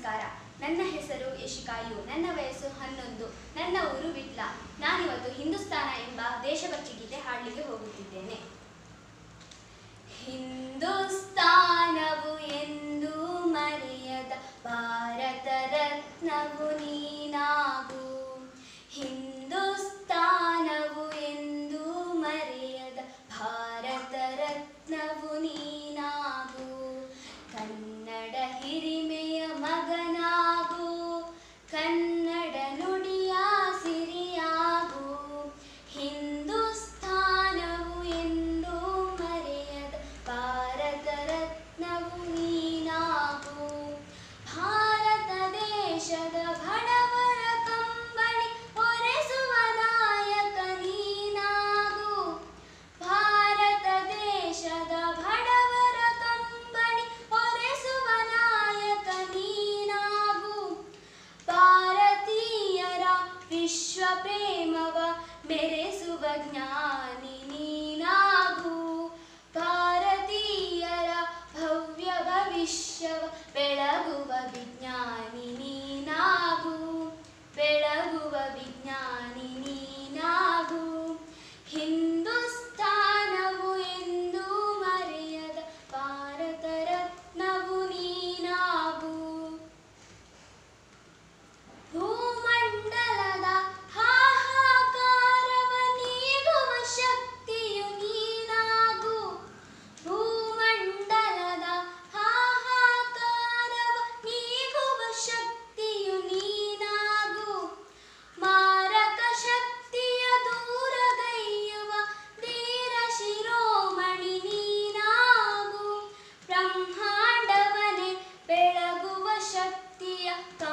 ನಮಸ್ಕಾರ ನನ್ನ ಹೆಸರು ಯಶಿಕಾಯು ನನ್ನ ವಯಸ್ಸು ಹನ್ನೊಂದು ನನ್ನ ಊರು ವಿಟ್ಲ ನಾನಿವತ್ತು ಹಿಂದೂಸ್ತಾನ ಎಂಬ ದೇಶಭಕ್ತಿ ಗೀತೆ ಹಾಡಲಿಕ್ಕೆ ಹೋಗುತ್ತಿದ್ದೇನೆ ಹಿಂದೂಸ್ತಾನವು ಎಂದು ಮರೆಯದ ಭಾರತ ರತ್ನವು ನೀನಾಗು ಹಿಂದೂಸ್ತಾನವು ಎಂದು ಮರೆಯದ ಭಾರತ ರತ್ನವು ನೀನಾಗು ಕನ್ನಡ ಹಿರಿಮೆಯ ಮಗನಾಗು ಕನ್ನಡ ನುಡಿಯ ಸಿರಿಯಾಗು ಹಿಂದೂಸ್ತಾನವು ಎಂದು ಮರೆಯದ ಭಾರತ ರತ್ನವು ನೀನಾಗು ಭಾರತ ದೇಶದ ಬಡವರ ಕಂಬಳಿ ಒರೆಸುವ ನಾಯಕ ನೀನಾಗು ಭಾರತ ದೇಶದ ಬಡವರ ಕಂಬಳಿ ಒರೆಸುವ ನಾಯಕ ನೀನಾಗು ಭಾರತೀಯರ ವಿಶ್ವ ಪ್ರೇಮವ ಮೆರೆಸುವ ಜ್ಞಾನಿ ನೀನಾಗು ಭಾರತೀಯರ ಭವ್ಯ ಭವಿಷ್ಯವ ಬೆಳಗುವ ವಿಜ್ಞಾನಿ ನೀನಾಗು ಬೆಳಗುವ ವಿಜ್ಞಾನಿ ನೀನಾಗು ಹಿಂದೂಸ್ತಾನವು ಎಂದು ಮರೆಯದ ಭಾರತ ರತ್ನವು ನೀನಾಗು ಭೂಮಂಡಲದ ಹಾಹಾಕಾರವ ನೀಗುವ ಶಕ್ತಿಯು ನೀನಾಗು ಭೂಮಂಡಲದ ಹಾಹಾಕಾರವ ನೀಗುವ ಶಕ್ತಿಯು ನೀನಾಗು ಮಾರಕ ಶಕ್ತಿಯ ದೂರಗೈಯುವ ಧೀರ ಶಿರೋಮಣಿ ನೀನಾಗು ಬ್ರಹ್ಮಾಂಡವನೆ ಬೆಳಗುವ ಶಕ್ತಿಯ